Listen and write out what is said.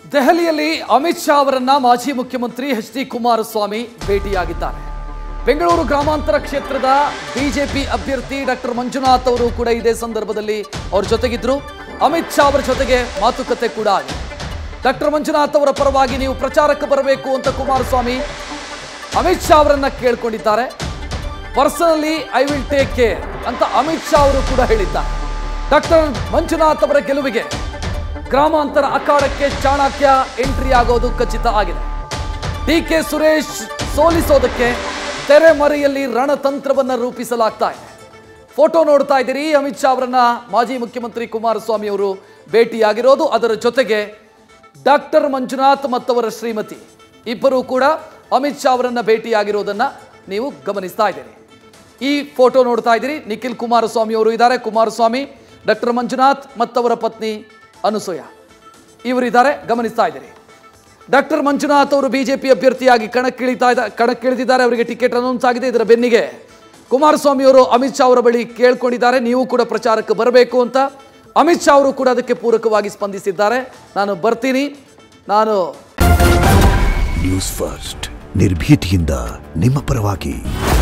ದೆಹಲಿಯಲ್ಲಿ ಅಮಿತ್ ಶಾ ಅವರನ್ನ ಮಾಜಿ ಮುಖ್ಯಮಂತ್ರಿ ಎಚ್ ಡಿ ಕುಮಾರಸ್ವಾಮಿ ಭೇಟಿಯಾಗಿದ್ದಾರೆ ಬೆಂಗಳೂರು ಗ್ರಾಮಾಂತರ ಕ್ಷೇತ್ರದ ಬಿಜೆಪಿ ಅಭ್ಯರ್ಥಿ ಡಾಕ್ಟರ್ ಮಂಜುನಾಥ್ ಅವರು ಕೂಡ ಇದೇ ಸಂದರ್ಭದಲ್ಲಿ ಅವ್ರ ಜೊತೆಗಿದ್ರು ಅಮಿತ್ ಶಾ ಅವರ ಜೊತೆಗೆ ಮಾತುಕತೆ ಕೂಡ ಆಗಿದೆ ಡಾಕ್ಟರ್ ಮಂಜುನಾಥ್ ಅವರ ಪರವಾಗಿ ನೀವು ಪ್ರಚಾರಕ್ಕೆ ಬರಬೇಕು ಅಂತ ಕುಮಾರಸ್ವಾಮಿ ಅಮಿತ್ ಶಾ ಅವರನ್ನ ಕೇಳ್ಕೊಂಡಿದ್ದಾರೆ personally I will take care ಅಂತ ಅಮಿತ್ ಶಾ ಅವರು ಕೂಡ ಹೇಳಿದ್ದಾರೆ ಡಾಕ್ಟರ್ ಮಂಜುನಾಥ್ ಅವರ ಗೆಲುವಿಗೆ ಗ್ರಾಮಾಂತರ ಅಖಾಡಕ್ಕೆ ಚಾಣಕ್ಯ ಎಂಟ್ರಿ ಆಗೋದು ಖಚಿತ ಆಗಿದೆ ಡಿ ಕೆ ಸುರೇಶ್ ಸೋಲಿಸೋದಕ್ಕೆ ತೆರೆಮರೆಯಲ್ಲಿ ರಣತಂತ್ರವನ್ನ ರೂಪಿಸಲಾಗ್ತಾ ಇದೆ ಫೋಟೋ ನೋಡ್ತಾ ಇದ್ದೀರಿ ಅಮಿತ್ ಶಾ ಅವರನ್ನ ಮಾಜಿ ಮುಖ್ಯಮಂತ್ರಿ ಕುಮಾರಸ್ವಾಮಿ ಅವರು ಭೇಟಿಯಾಗಿರೋದು ಅದರ ಜೊತೆಗೆ ಡಾಕ್ಟರ್ ಮಂಜುನಾಥ್ ಮತ್ತವರ ಶ್ರೀಮತಿ ಇಬ್ಬರೂ ಕೂಡ ಅಮಿತ್ ಶಾ ಅವರನ್ನ ಭೇಟಿಯಾಗಿರೋದನ್ನ ನೀವು ಗಮನಿಸ್ತಾ ಇದ್ದೀರಿ ಈ ಫೋಟೋ ನೋಡ್ತಾ ಇದ್ದೀರಿ ನಿಖಿಲ್ ಕುಮಾರಸ್ವಾಮಿ ಅವರು ಇದ್ದಾರೆ ಕುಮಾರಸ್ವಾಮಿ ಡಾಕ್ಟರ್ ಮಂಜುನಾಥ್ ಮತ್ತವರ ಪತ್ನಿ ಅನುಸೂಯ ಇವರಿದ್ದಾರೆ ಗಮನಿಸ್ತಾ ಇದ್ದೀರಿ ಡಾಕ್ಟರ್ ಮಂಜುನಾಥ್ ಅವರು ಬಿಜೆಪಿ ಅಭ್ಯರ್ಥಿಯಾಗಿ ಕಣಕ್ಕಿಳಿತಾ ಇದ್ದ ಕಣಕ್ಕಿಳಿದಿದ್ದಾರೆ ಅವರಿಗೆ ಟಿಕೆಟ್ ಅನೌನ್ಸ್ ಆಗಿದೆ ಇದರ ಬೆನ್ನಿಗೆ ಕುಮಾರಸ್ವಾಮಿ ಅವರು ಅಮಿತ್ ಶಾ ಅವರ ಬಳಿ ಕೇಳ್ಕೊಂಡಿದ್ದಾರೆ ನೀವು ಕೂಡ ಪ್ರಚಾರಕ್ಕೆ ಬರಬೇಕು ಅಂತ ಅಮಿತ್ ಶಾ ಅವರು ಕೂಡ ಅದಕ್ಕೆ ಪೂರಕವಾಗಿ ಸ್ಪಂದಿಸಿದ್ದಾರೆ ನಾನು ಬರ್ತೀನಿ ನಾನು ನ್ಯೂಸ್ ಫಸ್ಟ್ ನಿರ್ಭೀತಿಯಿಂದ ನಿಮ್ಮ ಪರವಾಗಿ